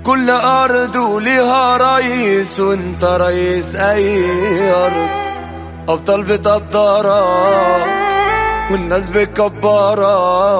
كل أرض وليها رئيس وانت رئيس أي أرض أبطال بتقدرك والناس بتكبرك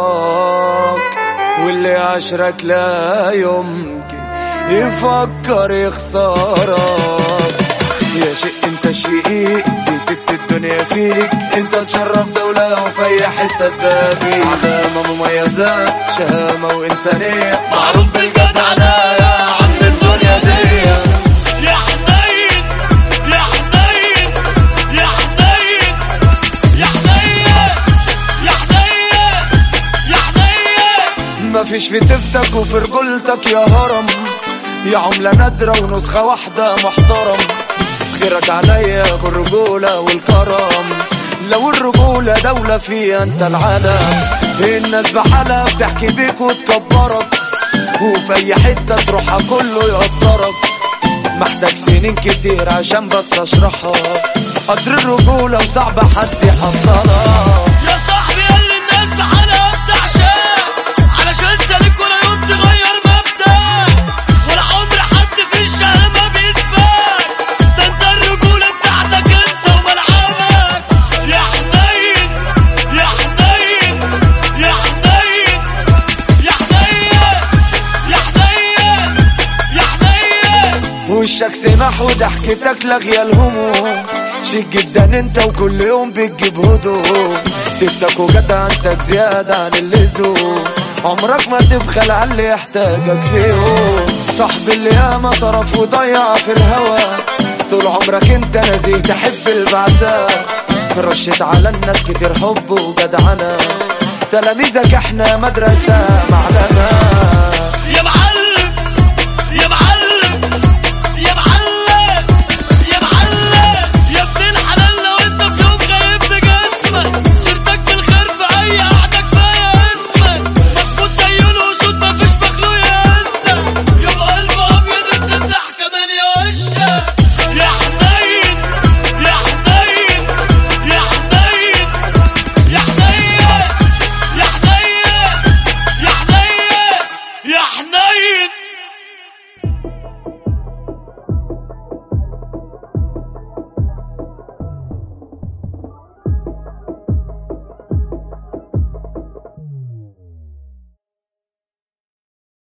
واللي عشرك لا يمكن يفكر يخسرك يا شيء انت شقيق بتبت الدنيا فيك انت تشرف دولة وفي اي حتة تبابي علامة مميزة شهامة وانسانية معروف بالجدعنة يا عم الدنيا دي يا حنين يا حنين يا حنين يا حنين يا حنين يا حنين مفيش في تفتك وفي رجولتك يا هرم يا عملة نادرة ونسخة واحدة محترم خيرك عليا بالرجولة والكرم لو الرجولة دولة فيها انت العالم الناس بحالها بتحكي بيك وتكبرك وفي اي حتة تروحها كله يقدرك محتاج سنين كتير عشان بس اشرحها قدر الرجولة وصعب حد يحصلها يا صاحبي اللي الناس بحالها بتعشق علشان سالك ولا يوم تغير مبدأ ولا عمر حد في الشهامة بيثبت ده انت الرجولة بتاعتك انت وملعبك يا حنين يا حنين يا حنين يا حنين يا حنين يا حنين وشك سمح وضحكتك لاغية الهموم شيك جدا انت وكل يوم بتجيب هدوء تفتك وجدع انتك زيادة عن اللزوم عمرك ما تبخل على اللي يحتاجك فيهم صاحب اللي ياما صرف وضيع في الهوى طول عمرك انت نزيه تحب البعثاء رشت على الناس كتير حب وجدعنة تلاميذك احنا مدرسة معلمة